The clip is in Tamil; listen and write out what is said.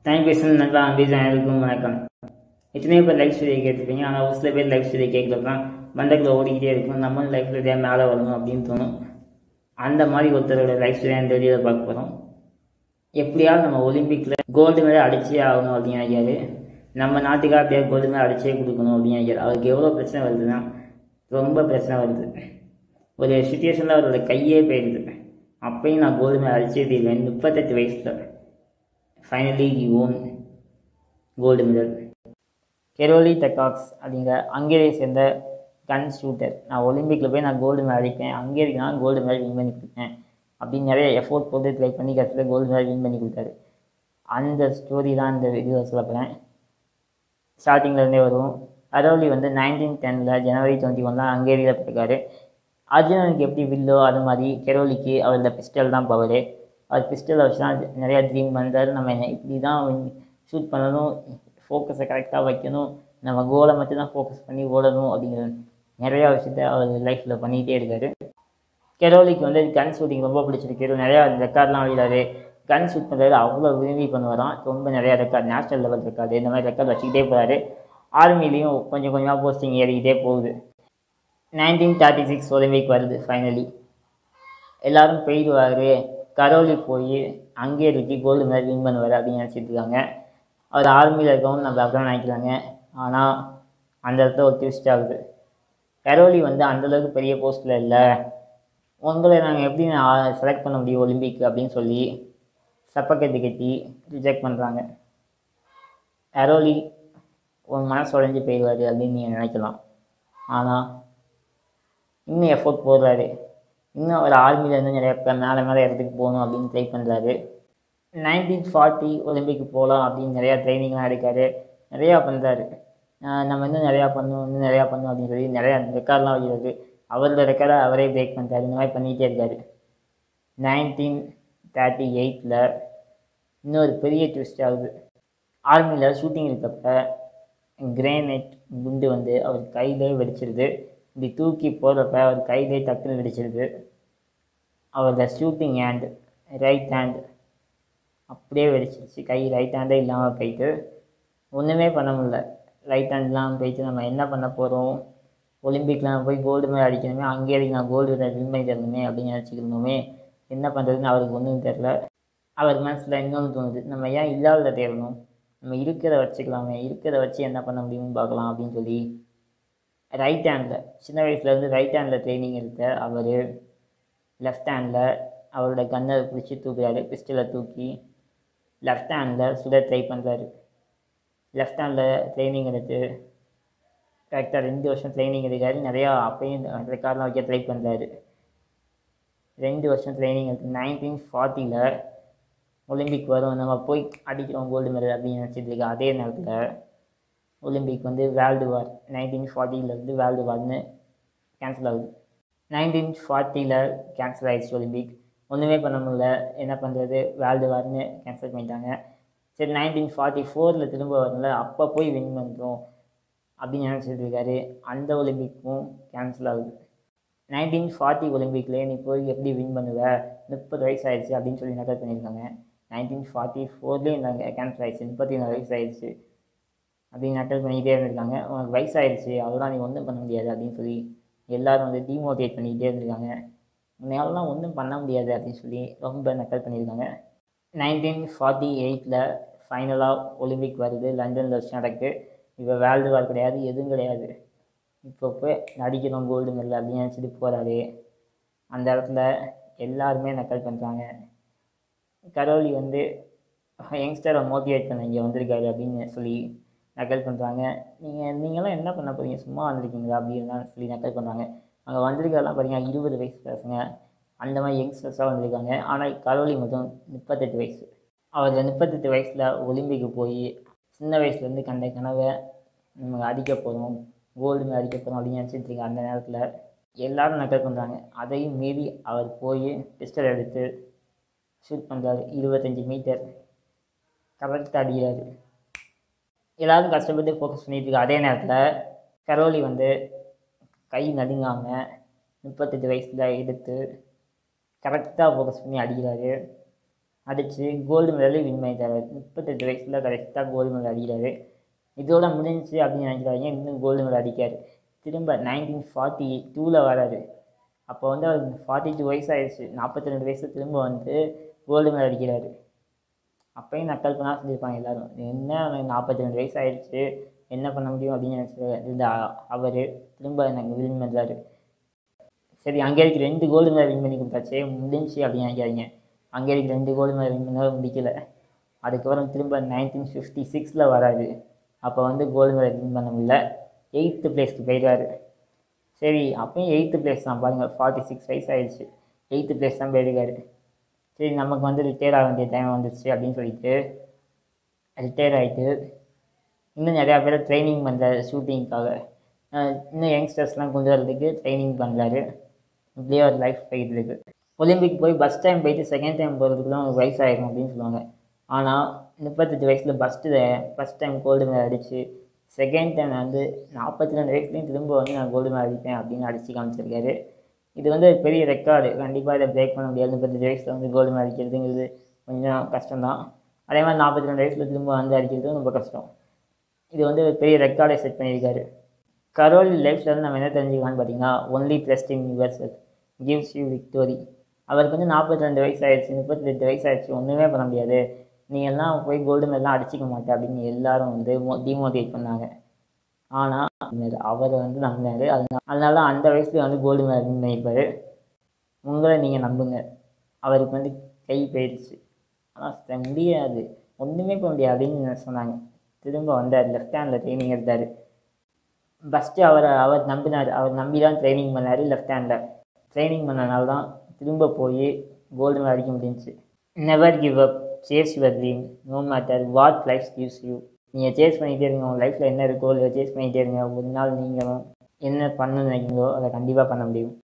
தேங்க் பேசுன்னு நல்லா அம்பீஸ் அனைவருக்கும் வணக்கம் எத்தனையோ பேர் லைஃப் ஸ்டோரியை கேட்டிருப்பீங்க ஆனால் ஒரு சில பேர் லைஃப் ஸ்டோரியை கேட்கலாம் மண்டக்கில் ஓடிக்கிட்டே இருக்கும் நம்ம லைஃப்பில் இதே மேலே வரணும் அப்படின்னு தோணும் அந்த மாதிரி ஒருத்தரோட லைஃப் ஸ்டோரியை இந்த வீடியோவில் பார்க்க போகிறோம் எப்படியாவது நம்ம ஒலிம்பிக்கில் கோல்டு மெடல் அடிச்சே ஆகணும் அப்படின்னு நினைக்காரு நம்ம நாட்டுக்காக அப்படியே கோல்டு மெடல் அடிச்சே கொடுக்கணும் அப்படின்னு நினைக்காரு அவருக்கு எவ்வளோ பிரச்சனை வருதுன்னா ரொம்ப பிரச்சனை வருது ஒரு சுச்சுவேஷனில் அவரோட கையே போயிடுது அப்பயும் நான் கோல்டு மெடல் அடிச்சே தீர்வேன் முப்பத்தெட்டு வயசில் finally you won gold medal Karoly Takacs அப்படிங்கிற ஹங்கேரியை சேர்ந்த கன் ஷூட்டர் நான் ஒலிம்பிக்கில் போய் நான் கோல்டு மெடல் அடிப்பேன் ஹங்கேரிக்கு நான் கோல்டு மெடல் வின் பண்ணி கொடுப்பேன் அப்படின்னு நிறைய எஃபோர்ட் போட்டு ட்ரை பண்ணி கடைசியில் கோல்டு மெடல் வின் பண்ணி கொடுத்தாரு அந்த ஸ்டோரி தான் இந்த வீடியோ சொல்ல போகிறேன் ஸ்டார்டிங்லேருந்தே வரும் அரோலி வந்து நைன்டீன் டெனில் ஜனவரி டுவெண்ட்டி ஒன்ல ஹங்கேரியில் பிறக்காரு அர்ஜுனனுக்கு எப்படி வில்லோ அது மாதிரி கெரோலிக்கு அவரோட பிஸ்டல் தான் பவரு அவர் பிஸ்டலை வச்சு தான் நிறையா ட்ரீம் பண்ணுறாரு நம்ம என்ன இப்படி தான் ஷூட் பண்ணணும் ஃபோக்கஸை கரெக்டாக வைக்கணும் நம்ம கோலை மட்டும் தான் ஃபோக்கஸ் பண்ணி ஓடணும் அப்படிங்கிற நிறையா விஷயத்த அவர் லைஃப்பில் பண்ணிகிட்டே இருக்காரு கெரோலிக்கு வந்து கன் ஷூட்டிங் ரொம்ப பிடிச்சிருக்கு நிறையா ரெக்கார்ட்லாம் வெளியிடாரு கன் ஷூட் பண்ணுறது அவ்வளோ விரும்பி பண்ணுவாராம் ரொம்ப நிறையா ரெக்கார்ட் நேஷனல் லெவல் ரெக்கார்டு இந்த மாதிரி ரெக்கார்ட் வச்சுக்கிட்டே போகிறாரு ஆர்மிலையும் கொஞ்சம் கொஞ்சமாக போஸ்டிங் ஏறிக்கிட்டே போகுது நைன்டீன் தேர்ட்டி சிக்ஸ் ஒலிம்பிக் வருது ஃபைனலி எல்லோரும் போயிடுவார் கரோலி போய் அங்கே இருக்கு கோல்டு மெடல் வின் பண்ணுவார் அப்படின்னு நினச்சிட்டு இருக்காங்க அவர் ஆர்மியில் இருக்கவும் நம்ம அப்படிதான் நினைக்கிறாங்க ஆனால் அந்த இடத்துல ஒரு ட்விஸ்ட் ஆகுது கரோலி வந்து அந்தளவுக்கு பெரிய போஸ்ட்டில் இல்லை உங்களை நாங்கள் எப்படி செலக்ட் பண்ண முடியும் ஒலிம்பிக் அப்படின்னு சொல்லி சப்பக்கட்டு கட்டி ரிஜெக்ட் பண்ணுறாங்க கரோலி உன் மனசு உடஞ்சி போயிடுவார் அப்படின்னு நீங்கள் நினைக்கலாம் ஆனால் இன்னும் எஃபோர்ட் போடுறாரு இன்னும் அவர் ஆர்மியிலேருந்து நிறைய பேர் மேலே மேலே இடத்துக்கு போகணும் அப்படின்னு ட்ரை பண்ணுறாரு நைன்டீன் ஃபார்ட்டி ஒலிம்பிக்கு போகலாம் அப்படின்னு நிறையா ட்ரைனிங்லாம் எடுக்காரு நிறையா பண்ணுறாரு நம்ம இன்னும் நிறையா பண்ணணும் இன்னும் நிறையா பண்ணணும் அப்படின்னு சொல்லி நிறையா ரெக்கார்ட்லாம் வைக்கிறது அவரோட ரெக்கார்டை அவரே பிரேக் பண்ணுறாரு இந்த மாதிரி பண்ணிகிட்டே இருக்காரு நைன்டீன் தேர்ட்டி எயிட்டில் இன்னொரு பெரிய ட்விஸ்ட் ஆகுது ஆர்மியில் ஷூட்டிங் இருக்கப்ப கிரேனைட் குண்டு வந்து அவர் கையிலே வெடிச்சிருது இப்படி தூக்கி போடுறப்ப அவர் கையிலே டக்குன்னு வெடிச்சிருது அவரோட ஷூட்டிங் ஹேண்ட் ரைட் ஹேண்ட் அப்படியே வெடிச்சிருச்சு கை ரைட் ஹேண்டே இல்லாமல் போயிட்டு ஒன்றுமே பண்ண முடியல ரைட் ஹேண்ட்லாம் போயிட்டு நம்ம என்ன பண்ண போகிறோம் ஒலிம்பிக்லாம் போய் கோல்டு மெடல் அடிக்கணுமே அங்கேயே நான் கோல்டு மெடல் வின் பண்ணி தரணுமே அப்படின்னு நினச்சிக்கணுமே என்ன பண்ணுறதுன்னு அவருக்கு ஒன்றும் தெரில அவர் மனசில் இன்னொன்று தோணுது நம்ம ஏன் இல்லாத தேடணும் நம்ம இருக்கிறத வச்சுக்கலாமே இருக்கிறத வச்சு என்ன பண்ண முடியும்னு பார்க்கலாம் அப்படின்னு சொல்லி ரைட் ஹேண்டில் சின்ன வயசுலேருந்து ரைட் ஹேண்டில் ட்ரைனிங் எடுத்த அவர் லெஃப்ட் ஹேண்டில் அவரோட கன்னை பிடிச்சி தூக்குறாரு பிஸ்டலை தூக்கி லெஃப்ட் ஹேண்டில் சுட ட்ரை பண்ணுறாரு லெஃப்ட் ஹேண்டில் ட்ரைனிங் எடுத்து கரெக்டாக ரெண்டு வருஷம் ட்ரைனிங் எடுக்காரு நிறையா அப்பையும் ரெக்கார்ட்லாம் வைக்க ட்ரை பண்ணுறாரு ரெண்டு வருஷம் ட்ரைனிங் எடுத்து நைன்டீன் ஃபார்ட்டியில் ஒலிம்பிக் வரும் நம்ம போய் அடிக்கிறோம் கோல்டு மெடல் அப்படின்னு நினச்சிட்டு இருக்க அதே நேரத்தில் ஒலிம்பிக் வந்து வேர்ல்டு வார் நைன்டீன் ஃபார்ட்டியிலேருந்து வேர்ல்டு வார்னு கேன்சல் ஆகுது நைன்டீன் ஃபார்ட்டியில் கேன்சல் ஆகிடுச்சு ஒலிம்பிக் ஒன்றுமே பண்ண முடியல என்ன பண்ணுறது வேர்ல்டு வார்னு கேன்சல் பண்ணிட்டாங்க சரி நைன்டீன் ஃபார்ட்டி ஃபோரில் திரும்ப வரல அப்போ போய் வின் பண்ணுறோம் அப்படின்னு நினச்சிட்டு இருக்காரு அந்த ஒலிம்பிக்கும் கேன்சல் ஆகுது நைன்டீன் ஃபார்ட்டி ஒலிம்பிக்லேயே நீ போய் எப்படி வின் பண்ணுவ முப்பது வயசு ஆயிடுச்சு அப்படின்னு சொல்லி நக்கல் பண்ணியிருக்காங்க நைன்டீன் ஃபார்ட்டி ஃபோர்லேயும் நாங்கள் கேன்சல் ஆயிடுச்சு முப்பத்தி நாலு வயசு ஆயிடுச்சு அப்படின்னு நக்கல் பண்ணிக்கிட்டே இருந்திருக்காங்க உனக்கு வயசாயிடுச்சு அதெல்லாம் நீ ஒன்றும் பண்ண முடியாது அப்படின்னு சொல்லி எல்லோரும் வந்து டிமோட்டிவேட் பண்ணிக்கிட்டே இருந்திருக்காங்க உன்னாலலாம் ஒன்றும் பண்ண முடியாது அப்படின்னு சொல்லி ரொம்ப நக்கல் பண்ணியிருக்காங்க நைன்டீன் ஃபார்ட்டி எயிட்டில் ஃபைனலாக ஒலிம்பிக் வருது லண்டனில் வச்சு நடக்குது இப்போ வேர்ல்டு வார் கிடையாது எதுவும் கிடையாது இப்போ போய் நடிக்கணும் கோல்டு மெடல் அப்படின்னு நினச்சிட்டு போகிறாரு அந்த இடத்துல எல்லாருமே நக்கல் பண்ணுறாங்க கரோலி வந்து யங்ஸ்டரை மோட்டிவேட் பண்ண இங்கே வந்திருக்காரு அப்படின்னு சொல்லி நக்கல் பண்ணுறாங்க நீங்கள் நீங்களாம் என்ன பண்ண போகிறீங்க சும்மா வந்திருக்கீங்களா அப்படின்லாம் சொல்லி நக்கல் பண்ணுறாங்க அங்கே வந்திருக்கிறதெல்லாம் பார்த்தீங்கன்னா இருபது வயசு பசங்க அந்த மாதிரி யங்ஸ்டர்ஸாக வந்திருக்காங்க ஆனால் கரோலி மட்டும் முப்பத்தெட்டு வயசு அவர் முப்பத்தெட்டு வயசில் ஒலிம்பிக்கு போய் சின்ன வயசுலேருந்து கண்ட கனவை நம்ம அடிக்க போகிறோம் கோல்டு மெடல் அடிக்க போகிறோம் அப்படின்னு நினச்சிட்டு இருக்க அந்த நேரத்தில் எல்லோரும் நக்கல் பண்ணுறாங்க அதையும் மீறி அவர் போய் பிஸ்டல் எடுத்து ஷூட் பண்ணுறாரு இருபத்தஞ்சி மீட்டர் கரெக்டாக அடிக்கிறாரு எல்லோரும் கஷ்டப்பட்டு ஃபோக்கஸ் பண்ணிட்டு இருக்க அதே நேரத்தில் கரோலி வந்து கை நடுங்காமல் முப்பத்தெட்டு வயசில் எடுத்து கரெக்டாக ஃபோக்கஸ் பண்ணி அடிக்கிறாரு அடித்து கோல்டு மெடலே வின் பண்ணிட்டாரு முப்பத்தெட்டு வயசில் கரெக்டாக கோல்டு மெடல் அடிக்கிறாரு இதோட முடிஞ்சிச்சு அப்படின்னு நினைக்கிறாங்க இன்னும் கோல்டு மெடல் அடிக்காரு திரும்ப நைன்டீன் ஃபார்ட்டி டூவில் வராரு அப்போ வந்து அவருக்கு ஃபார்ட்டி டூ வயசு ஆயிடுச்சு நாற்பத்தி ரெண்டு வயசு திரும்ப வந்து கோல்டு மெடல் அடிக்கிறாரு அப்பயும் நக்கல் பண்ணால் செஞ்சுருப்பாங்க எல்லாரும் என்ன அவனுக்கு நாற்பத்தி ரெண்டு வயசு ஆயிடுச்சு என்ன பண்ண முடியும் அப்படின்னு நினச்சி இருந்த அவர் திரும்ப எனக்கு வின் பண்ணுறாரு சரி அங்கே இருக்க ரெண்டு கோல்டு மெடல் வின் பண்ணி கொடுத்தாச்சே முடிஞ்சுச்சு அப்படின்னு நினைக்காதீங்க அங்கே இருக்க ரெண்டு கோல்டு மெடல் வின் பண்ணாலும் முடிக்கல அதுக்கப்புறம் திரும்ப நைன்டீன் ஃபிஃப்டி சிக்ஸில் வராது அப்போ வந்து கோல்டு மெடல் வின் பண்ண முடியல எயித்து பிளேஸ்க்கு போயிடுவார் சரி அப்பயும் எயித்து பிளேஸ் தான் பாருங்கள் ஃபார்ட்டி சிக்ஸ் வயசு ஆயிடுச்சு எயித்து பிளேஸ் தான் போயிருக்காரு சரி நமக்கு வந்து ரிட்டையர் ஆக வேண்டிய டைம் வந்துருச்சு அப்படின்னு சொல்லிட்டு ரிட்டையர் ஆகிட்டு இன்னும் நிறையா பேர் ட்ரைனிங் பண்ணுறாரு ஷூட்டிங்க்காக இன்னும் யங்ஸ்டர்ஸ்லாம் கொண்டு வரதுக்கு ட்ரைனிங் பண்ணுறாரு இப்படியே ஒரு லைஃப் போயிட்டு இருக்கு ஒலிம்பிக் போய் பஸ் டைம் போயிட்டு செகண்ட் டைம் போகிறதுக்குலாம் ஒரு வயசு ஆகிடும் அப்படின்னு சொல்லுவாங்க ஆனால் முப்பத்தெட்டு வயசில் first first time gold medal அடித்து செகண்ட் டைம் வந்து நாற்பத்தி ரெண்டு வயசுலேயும் திரும்ப வந்து நான் கோல்டு மெடல் அடிப்பேன் அப்படின்னு அடித்து காமிச்சிருக்காரு இது வந்து ஒரு பெரிய ரெக்கார்டு கண்டிப்பாக இதை பிரேக் பண்ண முடியாது முப்பத்தெட்டு வயசில் வந்து கோல்டு மெடல் அடிக்கிறதுங்கிறது கொஞ்சம் கஷ்டம்தான் அதே மாதிரி நாற்பத்தி ரெண்டு வயசில் திரும்ப வந்து அடிக்கிறது ரொம்ப கஷ்டம் இது வந்து ஒரு பெரிய ரெக்கார்டை செட் பண்ணியிருக்காரு கரோல் லைஃப்பில் வந்து நம்ம என்ன தெரிஞ்சுக்கலாம்னு பார்த்தீங்கன்னா only trust in yourself gives you victory அவருக்கு வந்து நாற்பத்தி ரெண்டு வயசு ஆயிடுச்சு முப்பத்தி ரெண்டு வயசு ஆயிடுச்சு ஒன்றுமே பண்ண முடியாது நீ எல்லாம் போய் கோல்டு மெடலாம் அடிச்சிக்க மாட்டே அப்படின்னு எல்லாரும் வந்து டிமோட்டிவேட் பண்ணாங்க ஆனால் அவர் வந்து நம்பினார் அதனால அதனால அந்த வயசுல வந்து கோல்டு மெடல் வின் பண்ணியிருப்பார் உங்களை நீங்கள் நம்புங்க அவருக்கு வந்து கை போயிடுச்சு ஆனால் முடியாது ஒன்றுமே பண்ண முடியாது அப்படின்னு சொன்னாங்க திரும்ப வந்தார் லெஃப்ட் ஹேண்டில் ட்ரைனிங் எடுத்தார் ஃபஸ்ட்டு அவரை அவர் நம்பினார் அவர் நம்பி தான் ட்ரைனிங் பண்ணார் லெஃப்ட் ஹேண்டில் ட்ரைனிங் பண்ணனால தான் திரும்ப போய் கோல்டு மெடல் அடிக்க முடிஞ்சுச்சு never give up chase your dream no matter what life gives you நீங்கள் சேஸ் பண்ணிகிட்டே இருங்க உங்கள் லைஃப்பில் என்ன இருக்கோ இல்லை சேஸ் பண்ணிகிட்டே இருங்க ஒரு நாள் நீங்களும் என்ன பண்ணணும்னு நினைக்கிறீங்களோ அதை கண்டிப்பாக பண்ண முடியும்